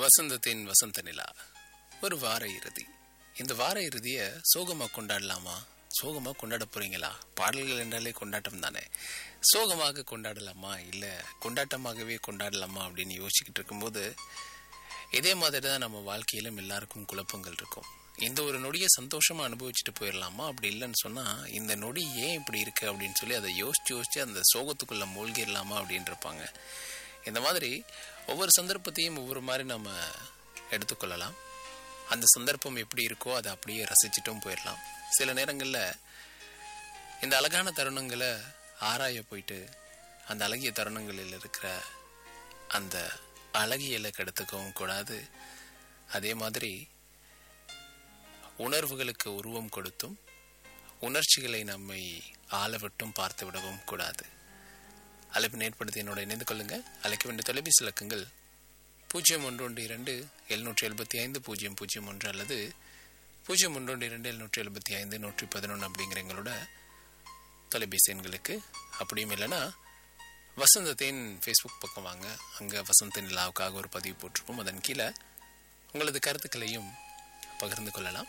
வசந்தத்தின் வசந்த நிலா ஒரு வார இறுதி இந்த வார இறுதிய சோகமா கொண்டாடலாமா சோகமா கொண்டாட போறீங்களா பாடல்கள் என்றாலே கொண்டாட்டம் தானே சோகமாக கொண்டாடலாமா இல்ல கொண்டாட்டமாகவே கொண்டாடலாமா அப்படின்னு யோசிச்சுக்கிட்டு இருக்கும்போது இதே மாதிரி தான் நம்ம வாழ்க்கையிலும் எல்லாருக்கும் குழப்பங்கள் இருக்கும் இந்த ஒரு நொடியை சந்தோஷமா அனுபவிச்சுட்டு போயிடலாமா அப்படி இல்லைன்னு சொன்னா இந்த நொடி ஏன் இப்படி இருக்கு அப்படின்னு சொல்லி அதை யோசிச்சு யோசிச்சு அந்த சோகத்துக்குள்ள மூழ்கிடலாமா அப்படின்னு இருப்பாங்க இந்த மாதிரி ஒவ்வொரு சந்தர்ப்பத்தையும் ஒவ்வொரு மாதிரி நம்ம எடுத்துக்கொள்ளலாம் அந்த சந்தர்ப்பம் எப்படி இருக்கோ அதை அப்படியே ரசிச்சுட்டும் போயிடலாம் சில நேரங்களில் இந்த அழகான தருணங்களை ஆராய போயிட்டு அந்த அழகிய தருணங்களில் இருக்கிற அந்த அழகியலை கெடுத்துக்கவும் கூடாது அதே மாதிரி உணர்வுகளுக்கு உருவம் கொடுத்தும் உணர்ச்சிகளை நம்மை ஆளவிட்டும் பார்த்து விடவும் கூடாது அழைப்பினை ஏற்படுத்தி என்னோட இணைந்து கொள்ளுங்க அழைக்க வேண்டிய தொலைபேசி இலக்கங்கள் பூஜ்ஜியம் ஒன்று ஒன்று இரண்டு எழுநூற்றி எழுபத்தி ஐந்து பூஜ்ஜியம் பூஜ்ஜியம் ஒன்று அல்லது பூஜ்ஜியம் ஒன்று ஒன்று இரண்டு எழுநூற்றி எழுபத்தி ஐந்து நூற்றி பதினொன்று அப்படிங்கிற எங்களோட தொலைபேசி எண்களுக்கு அப்படியும் இல்லைன்னா வசந்தத்தின் ஃபேஸ்புக் பக்கம் வாங்க அங்கே வசந்த நிலாவுக்காக ஒரு பதிவு போட்டிருப்போம் அதன் கீழே உங்களது கருத்துக்களையும் பகிர்ந்து கொள்ளலாம்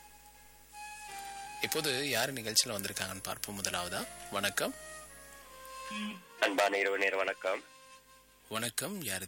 இப்போது யார் நிகழ்ச்சியில் வந்திருக்காங்கன்னு பார்ப்போம் முதலாவதா வணக்கம் அன்பான இரவு நேர வணக்கம் வணக்கம் யார்